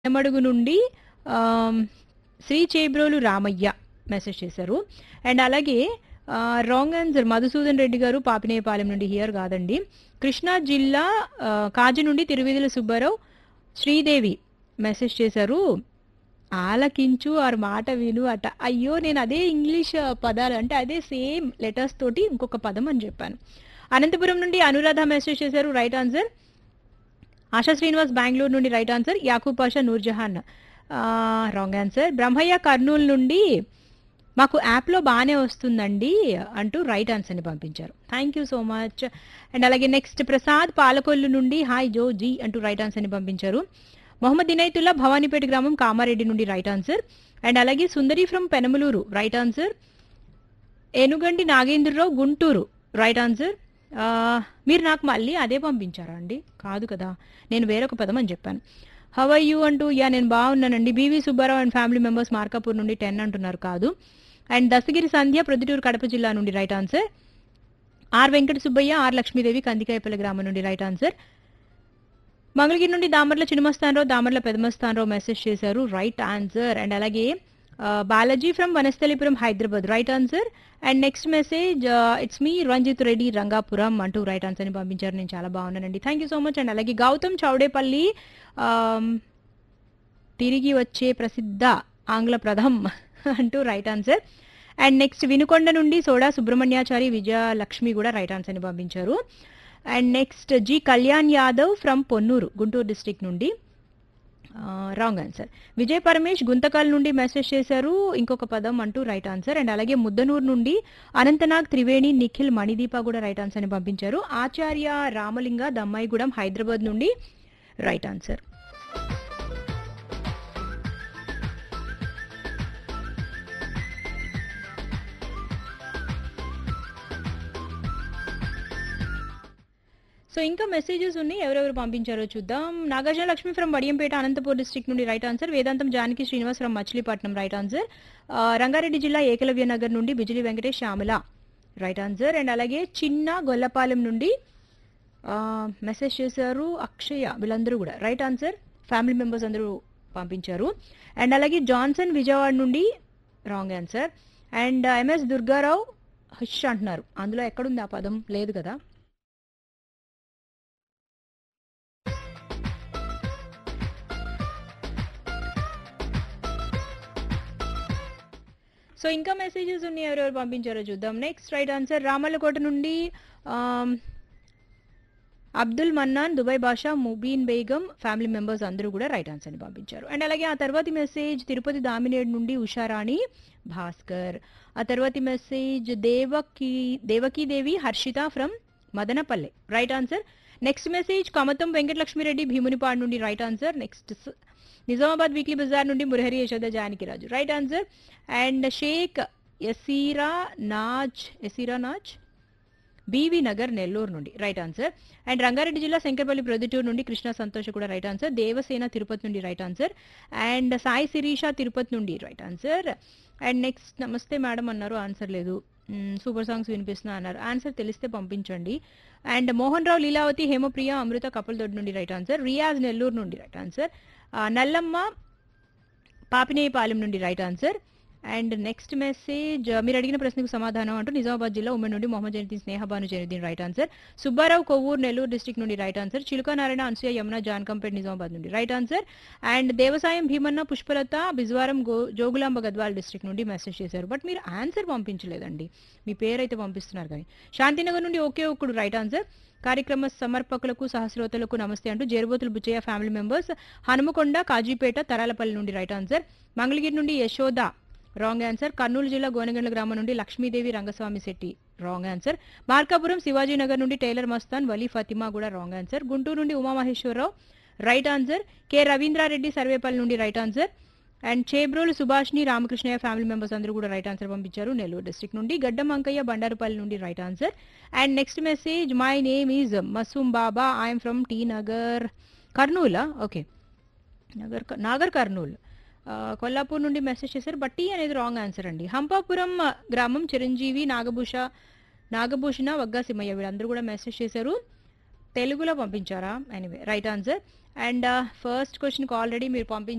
ఎడమడుగు నుండి ఆమ్, శ్రీ చేబ్రోలు రామయ్య మెసేజ్ చేశారు అండ్ అలాగే రాంగ్ ఆన్సర్ మధుసూదన్ రెడ్డి గారు పాపినేయపాలెం నుండి హియర్ కాదండి కృష్ణా జిల్లా ఆ, కాజి నుండి తిరువిధుల సుబ్బారావు శ్రీదేవి మెసేజ్ చేశారు ఆలకించు ఆరు మాట విను అట అయ్యో నేను అదే ఇంగ్లీష్ పదాలు అంటే అదే సేమ్ లెటర్స్ తోటి ఇంకొక పదం అని చెప్పాను అనంతపురం నుండి అనురాధ మెసేజ్ చేశారు రైట్ ఆన్సర్ ఆశా శ్రీనివాస్ బెంగళూరు నుండి right answer Yakub Pasha Noorjahan wrong answer Brahmaiah Kurnool నుండి మాకు యాప్లో బాగానే వస్తుందండి అంటూ రైట్ ఆన్సర్ని పంపించారు thank you so much and అలాగే నెక్స్ట్ ప్రసాద్ పాలకొల్లు నుండి హాయ్ జో జీ అంటూ రైట్ ఆన్సర్ని పంపించారు మొహమ్మద్ ఇనైతుల్లా భవానీపేట గ్రామం కామారెడ్డి నుండి రైట్ ఆన్సర్ అండ్ అలాగే Sundari from Penamaluru right answer Enugandi Nagendrarao Guntur right answer ఆ, మీరు నాకు మళ్ళీ అదే పంపించారా అండి కాదు కదా నేను వేరొక పదం అని చెప్పాను హవ్ యూ అంటూ యా నేను బాగున్నానండి B V Subbarao and family members Markapur నుండి టెన్ అంటున్నారు కాదు అండ్ దశగిరి సంధ్య ప్రొద్దుటూరు కడప జిల్లా నుండి right answer R Venkata Subbaiah R Lakshmidevi Kandikayapalli గ్రామం నుండి రైట్ ఆన్సర్ మంగళగిరి నుండి దామర్ల చినమస్తానరావు దామర్ల పెదమస్తానరావు మెసేజ్ చేశారు రైట్ ఆన్సర్ అండ్ అలాగే ఆ, Balaji from Vanasthalipuram Hyderabad right answer and next message it's me Ranjith Reddy Rangapuram అంటూ రైట్ ఆన్సర్ని పంపించారు నేను చాలా బాగున్నానండి thank you so much and అలాగే గౌతమ్ చౌడేపల్లి ఆమ్, తిరిగి వచ్చే ప్రసిద్ధ ఆంగ్ల ప్రథం అంటూ right answer and next Vinukonda నుండి సోడా సుబ్రహ్మణ్యాచారి విజయలక్ష్మి కూడా రైట్ ఆన్సర్ని పంపించారు and next G Kalyan Yadav from Ponnur Guntur district నుండి రాంగ్ ఆన్సర్ విజయ్ పరమేష్ గుంతకల్ నుండి మెసేజ్ చేశారు ఇంకొక పదం అంటూ రైట్ ఆన్సర్ అండ్ అలాగే ముద్దనూరు నుండి అనంతనాగ్ త్రివేణి నిఖిల్ మణిదీప కూడా రైట్ ఆన్సర్ని పంపించారు ఆచార్య రామలింగ దమ్మాయిగూడెం హైదరాబాద్ నుండి రైట్ ఆన్సర్ సో ఇంకా మెసేజెస్ ఉన్నాయి ఎవరెవరు పంపించారో చూద్దాం నాగార్జున లక్ష్మి ఫ్రమ్ వడియంపేట అనంతపూర్ డిస్ట్రిక్ట్ నుండి right answer Vedantam Janaki Srinivas from Machilipatnam right answer ఆ, రంగారెడ్డి జిల్లా ఏకలవ్య నగర్ నుండి Bijili Venkatesh Shyamala right answer and అలాగే చిన్న గొల్లపాలెం నుండి ఆ, మెసేజ్ చేశారు అక్షయ వీళ్ళందరూ కూడా రైట్ ఆన్సర్ ఫ్యామిలీ మెంబర్స్ అందరూ పంపించారు అండ్ అలాగే జాన్సన్ విజయవాడ నుండి wrong answer and M S Durgarao హష్ అంటున్నారు అందులో ఎక్కడుంది ఆ పదం లేదు కదా సో ఇంకా మెసేజెస్ ఉన్నాయి ఎవరెవరు పంపించారో చూద్దాం నెక్స్ట్ రైట్ ఆన్సర్ రామల్లకోట నుండి ఆమ్, Abdul Mannan Dubai Basha Mubeen Begum family members అందరూ కూడా రైట్ ఆన్సర్ని పంపించారు అండ్ అలాగే ఆ తర్వాతి మెసేజ్ తిరుపతి దామినేడు నుండి ఉషారాణి భాస్కర్ ఆ తర్వాతి message Devaki Devakidevi Harshitha from Madanapalle right answer next message Kamatham Venkatalakshmireddy Bhimunipadu నుండి right answer next Nizamabad weekly bazaar నుండి Murahari Yashoda Janakiraju right answer and Sheikh Esira Naz Esira Naz B V Nagar Nellore నుండి రైట్ ఆన్సర్ అండ్ రంగారెడ్డి జిల్లా శంకరపల్లి ప్రొద్దుటూరు నుండి కృష్ణ సంతోష్ కూడా రైట్ ఆన్సర్ దేవసేన తిరుపతి నుండి right answer and Sai Sirisha Tirupati నుండి రైట్ ఆన్సర్ అండ్ నెక్స్ట్ నమస్తే మేడం అన్నారు ఆన్సర్ లేదు సూపర్ సాంగ్స్ వినిపిస్తున్నా అన్నారు ఆన్సర్ తెలిస్తే పంపించండి అండ్ మోహన్ రావు లీలావతి హేమప్రియ అమృత కపల్దొడ్ నుండి రైట్ ఆన్సర్ రియాజ్ నెల్లూరు నుండి రైట్ ఆన్సర్ నల్లమ్మ పాపినేయపాలెం నుండి right answer and next message మీరు అడిగిన ప్రశ్నకు సమాధానం అంటూ నిజామాబాద్ జిల్లా ఉమ్మడి నుండి Mohammed Zainuddin Snehabanu Zainuddin right answer Subbarao Kovvur Nellore district నుండి రైట్ ఆన్సర్ చిలుక నారాయణ అన్సూయ యమున జాన్కంపేట్ నిజామాబాద్ నుండి right answer and Devasayam Bhimanna Pushpalatha Bijwaram గో జోగులాంబ గద్వాల్ డిస్ట్రిక్ట్ నుండి మెసేజ్ చేశారు బట్ మీరు ఆన్సర్ పంపించలేదండి మీ పేరు అయితే పంపిస్తున్నారు కానీ శాంతినగర్ నుండి ఒకే ఒక్కడు రైట్ ఆన్సర్ కార్యక్రమ సమర్పకులకు సహస్రోతలకు నమస్తే అంటూ జేరుబోతులు బుచ్చయ్య ఫ్యామిలీ మెంబర్స్ హనుమకొండ కాజీపేట తరాలపల్లి నుండి రైట్ ఆన్సర్ మంగళగిరి నుండి యశోద రాంగ్ ఆన్సర్ కర్నూలు జిల్లా గోనగండ్ల గ్రామం నుండి లక్ష్మీదేవి రంగస్వామి శెట్టి రాంగ్ ఆన్సర్ మార్కాపురం శివాజీనగర్ నుండి టైలర్ మస్తాన్ వలీ ఫతిమా కూడా రాంగ్ ఆన్సర్ గుంటూరు నుండి Umamaheswararao right answer K Ravindrareddy Sarvepalli నుండి right answer and Chebrolu Subhashini Ramakrishnaiah family members అందరూ కూడా రైట్ ఆన్సర్ పంపించారు నెల్లూరు డిస్ట్రిక్ట్ నుండి గడ్డం అంకయ్య బండారుపల్లి నుండి right answer and next message my name is Masoom Baba I'm from T Nagar కర్నూలా ఓకే నగర్ నాగర్ కర్నూల్ ఆ, కొల్లాపూర్ నుండి మెసేజ్ చేశారు బట్ టీ అనేది రాంగ్ ఆన్సర్ అండి హంపాపురం ఆ, గ్రామం చిరంజీవి నాగభూష నాగభూషణ వగ్గా సిమయ్య వీళ్ళందరూ కూడా మెసేజ్ చేశారు తెలుగులో పంపించారా anyway right answer and first క్వశ్చన్కి ఆల్రెడీ మీరు పంపించారు